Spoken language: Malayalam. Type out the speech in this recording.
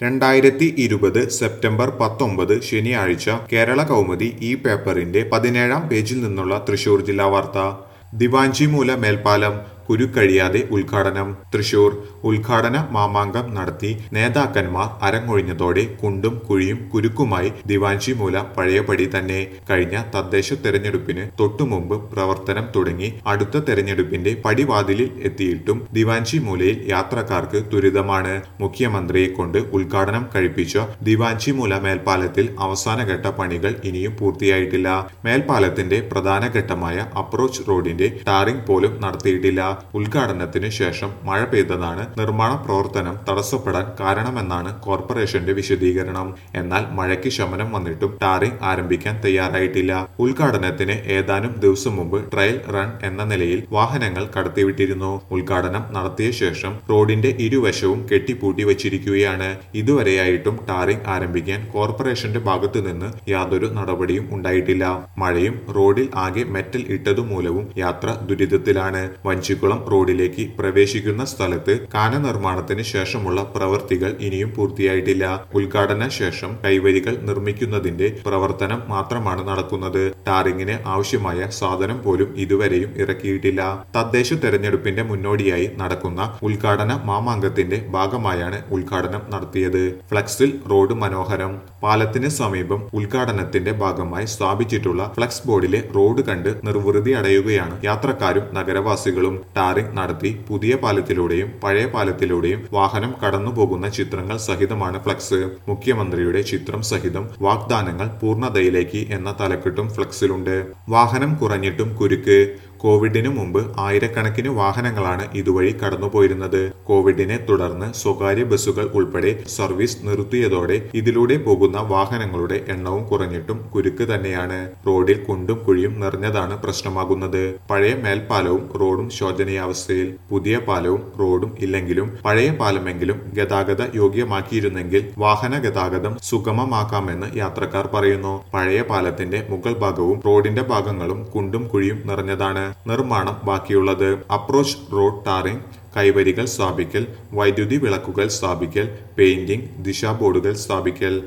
രണ്ടായിരത്തി ഇരുപത് സെപ്റ്റംബർ പത്തൊമ്പത് ശനിയാഴ്ച കേരള കൗമുദി ഈ പേപ്പറിന്റെ പതിനേഴാം പേജിൽ നിന്നുള്ള തൃശൂർ ജില്ലാ വാർത്ത ദിവാഞ്ചിമൂല മേൽപ്പാലം കുരുക്കഴിയാതെ ഉദ്ഘാടനം തൃശൂർ ഉദ്ഘാടന മാമാങ്കം നടത്തി നേതാക്കന്മാർ അരങ്ങൊഴിഞ്ഞതോടെ കുണ്ടും കുഴിയും കുരുക്കുമായി ദിവാഞ്ചിമൂല പഴയപടി തന്നെ കഴിഞ്ഞ തദ്ദേശ തെരഞ്ഞെടുപ്പിന് തൊട്ടുമുമ്പ് പ്രവർത്തനം തുടങ്ങി അടുത്ത തെരഞ്ഞെടുപ്പിന്റെ പടിവാതിലിൽ എത്തിയിട്ടും ദിവാഞ്ചിമൂലയിൽ യാത്രക്കാർക്ക് ദുരിതമാണ് മുഖ്യമന്ത്രിയെ കൊണ്ട് ഉദ്ഘാടനം കഴിപ്പിച്ച ദിവാഞ്ചിമൂല മേൽപ്പാലത്തിൽ അവസാനഘട്ട പണികൾ ഇനിയും പൂർത്തിയായിട്ടില്ല മേൽപ്പാലത്തിന്റെ പ്രധാന ഘട്ടമായ അപ്രോച്ച് റോഡിന്റെ ടാറിംഗ് പോലും നടത്തിയിട്ടില്ല ഉദ്ഘാടനത്തിന് ശേഷം മഴ പെയ്തതാണ് നിർമ്മാണ പ്രവർത്തനം തടസ്സപ്പെടാൻ കാരണമെന്നാണ് കോർപ്പറേഷന്റെ വിശദീകരണം എന്നാൽ മഴയ്ക്ക് ശമനം വന്നിട്ടും ടാറിംഗ് ആരംഭിക്കാൻ തയ്യാറായിട്ടില്ല ഉദ്ഘാടനത്തിന് ഏതാനും ദിവസം മുമ്പ് ട്രയൽ റൺ എന്ന നിലയിൽ വാഹനങ്ങൾ കടത്തിവിട്ടിരുന്നു ഉദ്ഘാടനം നടത്തിയ ശേഷം റോഡിന്റെ ഇരുവശവും കെട്ടിപ്പൂട്ടി വച്ചിരിക്കുകയാണ് ഇതുവരെയായിട്ടും ടാറിംഗ് ആരംഭിക്കാൻ കോർപ്പറേഷന്റെ ഭാഗത്തു നിന്ന് യാതൊരു നടപടിയും ഉണ്ടായിട്ടില്ല മഴയും റോഡിൽ ആകെ മെറ്റൽ ഇട്ടതുമൂലവും യാത്ര ദുരിതത്തിലാണ് വഞ്ചിക്കുളം റോഡിലേക്ക് പ്രവേശിക്കുന്ന സ്ഥലത്ത് കാന നിർമ്മാണത്തിന് ശേഷമുള്ള പ്രവൃത്തികൾ ഇനിയും പൂർത്തിയായിട്ടില്ല ഉദ്ഘാടന ശേഷം കൈവരികൾ നിർമ്മിക്കുന്നതിന്റെ പ്രവർത്തനം മാത്രമാണ് നടക്കുന്നത് ടാറിങ്ങിന് ആവശ്യമായ സാധനം പോലും ഇതുവരെയും ഇറക്കിയിട്ടില്ല തദ്ദേശ തെരഞ്ഞെടുപ്പിന്റെ മുന്നോടിയായി നടക്കുന്ന ഉദ്ഘാടന മാമാങ്കത്തിന്റെ ഭാഗമായാണ് ഉദ്ഘാടനം നടത്തിയത് ഫ്ലക്സിൽ റോഡ് മനോഹരം പാലത്തിന് സമീപം ഉദ്ഘാടനത്തിന്റെ ഭാഗമായി സ്ഥാപിച്ചിട്ടുള്ള ഫ്ലക്സ് ബോർഡിലെ റോഡ് കണ്ട് നിർവൃതി അടയുകയാണ് യാത്രക്കാരും നഗരവാസികളും ടാറിംഗ് നടത്തി പുതിയ പാലത്തിലൂടെയും പഴയ പാലത്തിലൂടെയും വാഹനം കടന്നുപോകുന്ന ചിത്രങ്ങൾ സഹിതമാണ് ഫ്ലക്സ് മുഖ്യമന്ത്രിയുടെ ചിത്രം സഹിതം വാഗ്ദാനങ്ങൾ പൂർണ്ണതയിലേക്ക് എന്ന തലക്കെട്ടും ഫ്ലക്സിലുണ്ട് വാഹനം കുറഞ്ഞിട്ടും കുരുക്ക് കോവിഡിന് മുമ്പ് ആയിരക്കണക്കിന് വാഹനങ്ങളാണ് ഇതുവഴി കടന്നുപോയിരുന്നത് കോവിഡിനെ തുടർന്ന് സ്വകാര്യ ബസ്സുകൾ ഉൾപ്പെടെ സർവീസ് നിർത്തിയതോടെ ഇതിലൂടെ പോകുന്ന വാഹനങ്ങളുടെ എണ്ണവും കുറഞ്ഞിട്ടും കുരുക്ക് തന്നെയാണ് റോഡിൽ കുണ്ടും കുഴിയും നിറഞ്ഞതാണ് പ്രശ്നമാകുന്നത് പഴയ മേൽപ്പാലവും റോഡും ശോചനീയാവസ്ഥയിൽ പുതിയ പാലവും റോഡും ഇല്ലെങ്കിലും പഴയ പാലമെങ്കിലും ഗതാഗത യോഗ്യമാക്കിയിരുന്നെങ്കിൽ വാഹന ഗതാഗതം സുഗമമാക്കാമെന്ന് യാത്രക്കാർ പറയുന്നു പഴയ പാലത്തിന്റെ മുകൾ ഭാഗവും റോഡിന്റെ ഭാഗങ്ങളും കുണ്ടും കുഴിയും നിറഞ്ഞതാണ് നിർമ്മാണം ബാക്കിയുള്ളത് അപ്രോച്ച് റോഡ് ടാറിംഗ് കൈവരികൾ സ്ഥാപിക്കൽ വൈദ്യുതി വിളക്കുകൾ സ്ഥാപിക്കൽ പെയിന്റിംഗ് ദിശാബോർഡുകൾ സ്ഥാപിക്കൽ